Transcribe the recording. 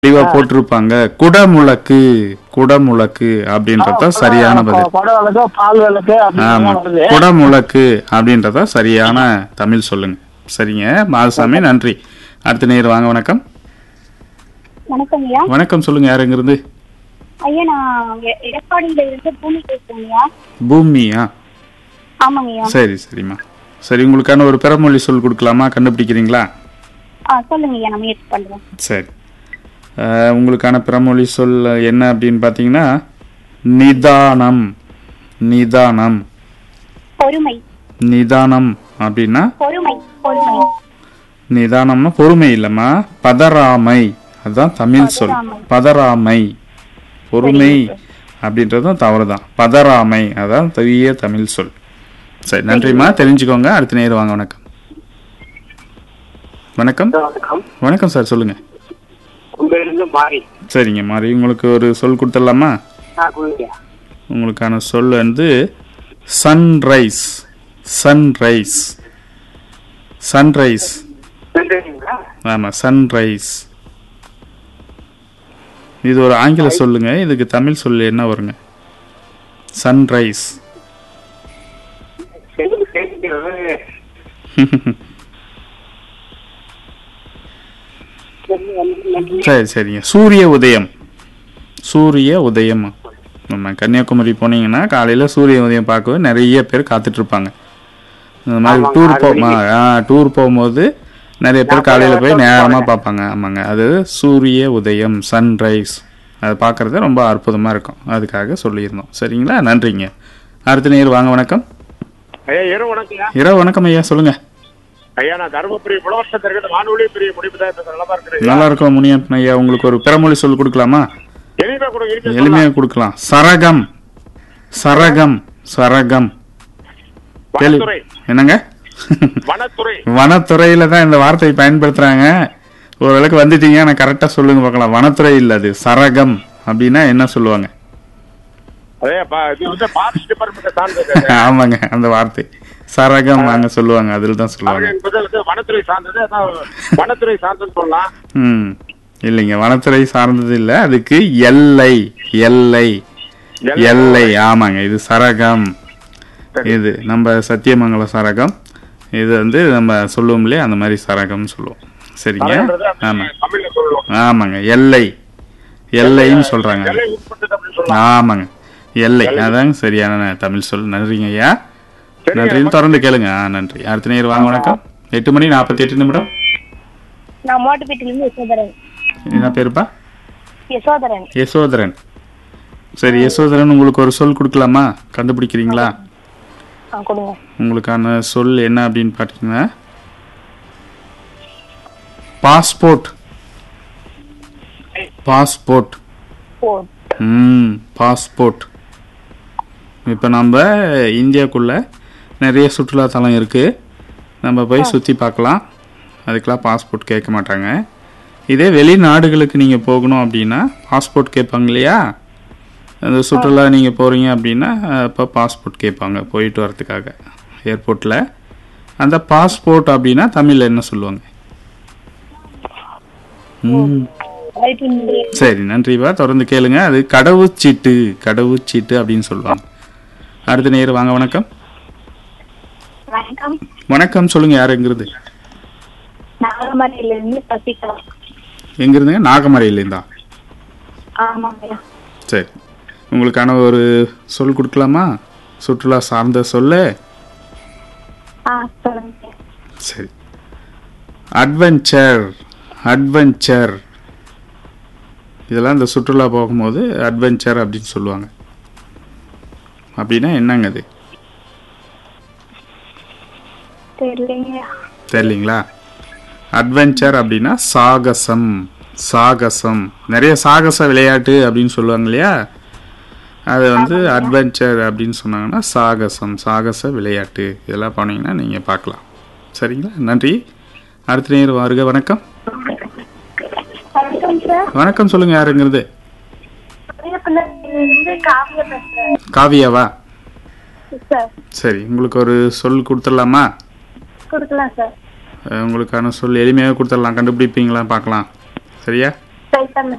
தெளிவா போட்டிருப்பாங்க குடமுழக்கு குடமுழக்கு அப்படின்றத சரியான பதில் கொடை விளக்கு பால் விளக்கு ஆமா அப்படின்னு வருது குடமுழக்கு அப்படின்றத சரியான தமிழ் சொல்லுங்க சரிங்க மாதசாமி நன்றி அடுத்த நேர் வாங்க வணக்கம் வணக்கம் ஐயா வணக்கம் சொல்லுங்க யாருங்கிறது ஐயா நான் எ- எடப்பாடியில இருந்து பூமி பேசுறேன் ஐயா பூமியா ஆமாங்க ஐயா சரி சரிம்மா சரி உங்களுக்கான ஒரு பிறமொழி சொல் கொடுக்கலாமா கண்டுபிடிக்கிறீங்களா ஆ சொல்லுங்க ஐயா நான் முயற்சி பண்றேன் சரி அஹ், உங்களுக்கான பிறமொழி சொல் என்ன அப்படின்னு பார்த்தீங்கன்னா நிதானம் நிதானம் பொறுமை நிதானம் அப்படின்னா பொறுமை பொறுமை நிதானம்னா பொறுமை இல்லைம்மா பதறாமை அதுதான் தமிழ் சொல் பதறாமை பொறுமை அப்படின்றதும் தவறுதான் பதறாமை அதான் தவிய தமிழ் சொல் சரி நன்றிம்மா தெரிஞ்சுக்கோங்க அடுத்த நேரம் வாங்க வணக்கம் வணக்கம் வணக்கம் வணக்கம் சார் சொல்லுங்க உங்களிருந்து மாறி சரிங்க மாதிரி உங்களுக்கு ஒரு சொல் கொடுத்துடலாமா நான் கொடுங்க உங்களுக்கான சொல் வந்து சன்ரைஸ் சன்ரைஸ் சன்ரைஸ் நன்றிங்களா ஆமாம் சன்ரைஸ் இது ஒரு ஆங்கில சொல்லுங்க இதுக்கு தமிழ் சொல் என்ன வருங்க சன்ரைஸ் சரி சரி சரி சரிங்க சூரிய உதயம் சூரிய உதயம் நம்ம கன்னியாகுமரி போனீங்கன்னா காலையில் சூரிய உதயம் பார்க்கவே நிறைய பேர் காத்துட்டு இருப்பாங்க இந்த மாதிரி ஆமாங்க, டூர் அது போ டூர் போகும்போது நிறைய பேர் காலையில் போய் நேரமாக பார்ப்பாங்க ஆமாங்க அது சூரிய உதயம் சன்ரைஸ் அதை பார்க்குறது ரொம்ப அற்புதமாக இருக்கும் அதுக்காக சொல்லியிருந்தோம் சரிங்களா நன்றிங்க அடுத்த நேர் வாங்க வணக்கம் ஐயா இரவு வணக்கங்க இரவு வணக்கம் ஐயா சொல்லுங்க ஐயா நான் தருமபுரி புலவர்ஷத்திற்கு வானொலி பெரிய முடிப்பு தான் இப்ப நல்லா இருக்கிறேன் நல்லா இருக்கும் முனியன் ஐயா உங்களுக்கு ஒரு பிறமொழி சொல் கொடுக்கலாமா எளிமையா கூட இருக்கு எளிமையாக கொடுக்கலாம் சரகம் சரகம் சரகம் தெளி- வனத்துறை என்னங்க வனத்துறை வனத்துறையில தான் இந்த வார்த்தையை பயன்படுத்துறாங்க ஓரளவுக்கு வந்துட்டீங்க நான் கரெக்டா சொல்லுங்க பார்க்கலாம் வனத்துறை இல்ல அது சரகம் அப்படின்னா என்ன சொல்லுவாங்க அதே பா- இது வந்து ஃபாரஸ்ட் டிபார்ட்மெண்ட் சார்ந்தது ஆமாங்க அந்த வார்த்தை சரகம் அங்க சொல்லுவாங்க அதில் தான் சொல்லுவாங்க சரகம் என்பது வந்து வனத்துறை சார்ந்தது அதான் வனத்துறை சார்ந்தது சொல்லலாம் ம் இல்லைங்க வனத்துறை சார்ந்தது இல்ல அதுக்கு எல்லை எல்லை எல்லை ஆமாங்க இது சரகம் இது நம்ம சத்தியமங்கலம் சரகம் இது வந்து நம்ம சொல்லுவோம் இல்லையா அந்த மாதிரி சரகம்னு சொல்லுவோம் சரிங்க சரகம்ன்றது ஆமா அந்த தமிழ்ல சொல்லுவோம் ஆமாங்க எல்லை எல்லைன்னு சொல்றாங்க எல்லை உட்பட்டது அப்படின்னு சொல்லலாம் ஆமாங்க எல்லை அதாங்க சரியான தமிழ் சொல் நன்றிங்க ஐயா சரி, நன்றின்னு தொடர்ந்து கேளுங்க ஆ நன்றி அடுத்த நேரம் வாங்க வணக்கம் எட்டு மணி நாற்பத்தி எட்டு நிமிடம் நான் மோட்டுப்பேட்டிலிருந்து யசோதரன் என்ன பேருப்பா யசோதரன் யசோதரன் சரி யசோதரன் உங்களுக்கு ஒரு சொல் கொடுக்கலாமா கண்டுபிடிக்கிறீங்களா ஆ கொடுங்க உங்களுக்கான சொல் என்ன அப்படின்னு பார்த்தீங்கன்னா பாஸ்போர்ட் பாஸ்போர்ட் ஓ ம் பாஸ்போர்ட் இப்போ நம்ம இந்தியாக்குள்ள நிறைய சுற்றுலாத்தலம் இருக்குது நம்ம போய் சுற்றி பார்க்கலாம் அதுக்கெலாம் பாஸ்போர்ட் கேட்க மாட்டாங்க இதே வெளிநாடுகளுக்கு நீங்கள் போகணும் அப்படின்னா பாஸ்போர்ட் கேட்பாங்க இல்லையா அந்த சுற்றுலா நீங்கள் போகிறீங்க அப்படின்னா அப்போ பாஸ்போர்ட் கேட்பாங்க போயிட்டு வரதுக்காக ஏர்போர்ட்டில் அந்த பாஸ்போர்ட் அப்படின்னா தமிழில் என்ன சொல்லுவாங்க ம் ரைட் இந்திய சரி நன்றிப்பா தொடர்ந்து கேளுங்க அது கடவுச்சீட்டு கடவுச்சீட்டு அப்படின்னு சொல்லுவாங்க அடுத்த நேரம் வாங்க வணக்கம் வணக்கம் வணக்கம் சொல்லுங்க யாருங்கிறது நாகமலையிலிருந்து சசிகலா எங்கிருந்துங்க நாகமரையிலேருந்தா ஆமாங்க ஐயா சரி உங்களுக்கான ஒரு சொல் கொடுக்கலாமா சுற்றுலா சார்ந்த சொல்லு ஆ சொல்லுங்க ஐயா. சரி அட்வென்ச்சர் அட்வென்ச்சர் இதெல்லாம் இந்த சுற்றுலா போகும்போது அட்வென்ச்சர் அப்படின்னு சொல்லுவாங்க அப்படின்னா என்னங்க அது தெரியலைங்க ஐயா. தெரியலீங்களா அட்வென்ச்சர் அப்படின்னா சாகசம் சாகசம் நிறைய சாகச விளையாட்டு அப்படின்னு சொல்லுவாங்க இல்லையா அது வந்து அட்வென்ச்சர் அப்படின்னு சொன்னாங்கன்னா சாகசம் சாகச விளையாட்டு இதெல்லாம் போனீங்கன்னா நீங்கள் பார்க்கலாம் சரிங்களா நன்றி அடுத்த நேரம் வருக வணக்கம் வணக்கம் சார் வணக்கம் சொல்லுங்கள் யாருங்கிறது இருந்து காவிய பேசுறேன் காவியாவா சார் சரி உங்களுக்கு ஒரு சொல் கொடுத்துடலாமா கொடுக்கலாம் சார் அஹ் உங்களுக்கான சொல் எளிமையாக கொடுத்துடலாம் கண்டுபிடிப்பீங்களா பார்க்கலாம் சரியா ட்ரை பண்ண